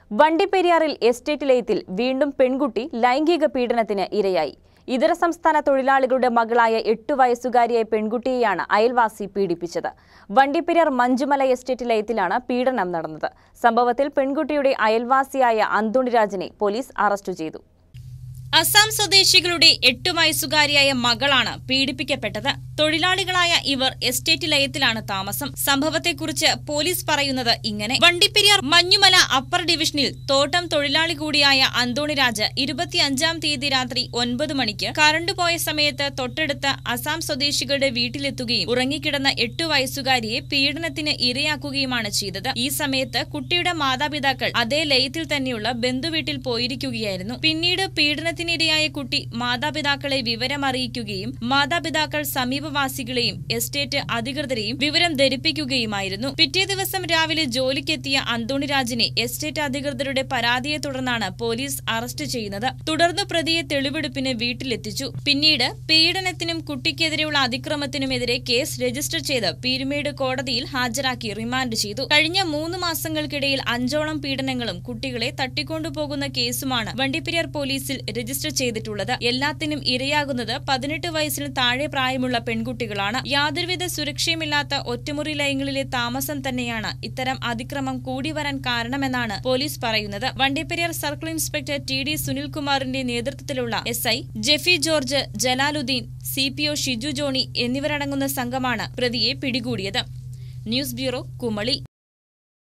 വണ്ടിപ്പെരിയാറിൽ estate ലയത്തിൽ വീണ്ടും പെൺകുട്ടി ലൈംഗിക പീഡനത്തിന് ഇരയായി ഇതര സംസ്ഥാന തൊഴിലാളികളുടെ മകളായ എട്ടു വയസ്സുകാരിയായ പെൺകുട്ടിയെയാണ് അയൽവാസി പീഡിപ്പിച്ചത് വണ്ടിപ്പെരിയാർ മഞ്ജുമല എസ്റ്റേറ്റ് ലയത്തിലാണ് പീഡനം നടന്നത് സംഭവത്തിൽ പെൺകുട്ടിയുടെ അയൽവാസിയായ അന്തോണിരാജിനെ പോലീസ് അറസ്റ്റ് ചെയ്തു അസം സ്വദേശികളുടെ എട്ടു വയസ്സുകാരിയായ മകളാണ് പീഡിപ്പിക്കപ്പെട്ടത് തൊഴിലാളികളായ ഇവർ എസ്റ്റേറ്റ് ലയത്തിലാണ് താമസം സംഭവത്തെക്കുറിച്ച് പോലീസ് പറയുന്നത് ഇങ്ങനെ വണ്ടിപ്പെരിയാർ മഞ്ഞുമല അപ്പർ ഡിവിഷനിൽ തോട്ടം തൊഴിലാളി കൂടിയായ അന്തോണിരാജ് ഇരുപത്തിയഞ്ചാം തീയതി രാത്രി ഒൻപത് മണിക്ക് കറണ്ട് പോയ സമയത്ത് തൊട്ടടുത്ത അസാം സ്വദേശികളുടെ വീട്ടിലെത്തുകയും ഉറങ്ങിക്കിടന്ന എട്ടു വയസ്സുകാരിയെ പീഡനത്തിന് ഇരയാക്കുകയുമാണ് ചെയ്തത് ഈ സമയത്ത് കുട്ടിയുടെ മാതാപിതാക്കൾ അതേ ലയത്തിൽ തന്നെയുള്ള ബന്ധുവീട്ടിൽ പോയിരിക്കുകയായിരുന്നു പിന്നീട് പീഡനത്തിനിരയായ കുട്ടി മാതാപിതാക്കളെ വിവരമറിയിക്കുകയും മാതാപിതാക്കൾ സമീപവാസികളെയും എസ്റ്റേറ്റ് അധികൃതരെയും വിവരം ധരിപ്പിക്കുകയുമായിരുന്നു പിറ്റേ ദിവസം രാവിലെ ജോലിക്കെത്തിയ അന്തോണിരാജിനെ എസ്റ്റേറ്റ് അധികൃതരുടെ പരാതിയെ തുടർന്നാണ് പോലീസ് അറസ്റ്റ് ചെയ്യുന്നത് തുടർന്ന് പ്രതിയെ തെളിവെടുപ്പിന് വീട്ടിലെത്തിച്ചു പിന്നീട് പീഡനത്തിനും കുട്ടിക്കെതിരെയുള്ള അതിക്രമത്തിനുമെതിരെ കേസ് രജിസ്റ്റർ ചെയ്ത് പീരുമേട് കോടതിയിൽ ഹാജരാക്കി റിമാൻഡ് ചെയ്തു കഴിഞ്ഞ മൂന്ന് മാസങ്ങൾക്കിടയിൽ അഞ്ചോളം പീഡനങ്ങളും കുട്ടികളെ തട്ടിക്കൊണ്ടുപോകുന്ന കേസുമാണ് വണ്ടിപ്പെരിയാർ പോലീസിൽ രജിസ്റ്റർ ചെയ്തിട്ടുള്ളത് എല്ലാത്തിനും ഇരയാകുന്നത് പതിനെട്ട് വയസ്സിന് താഴെ പ്രായമുള്ള പെൺകുട്ടികളാണ് യാതൊരുവിധ സുരക്ഷയുമില്ലാത്ത ഒറ്റമുറി ലയങ്ങളിലെ താമസം തന്നെയാണ് ഇത്തരം അതിക്രമം കൂടി വരാൻ കാരണമെന്നാണ് പോലീസ് പറയുന്നത് Vandiperiyar circle inspector T D സുനിൽകുമാറിന്റെ നേതൃത്വത്തിലുള്ള S I Jeffy George Jalaluddin C P O Shiju Johny എന്നിവരടങ്ങുന്ന സംഘമാണ് പ്രതിയെ പിടികൂടിയത് ന്യൂസ് ബ്യൂറോ കുമളി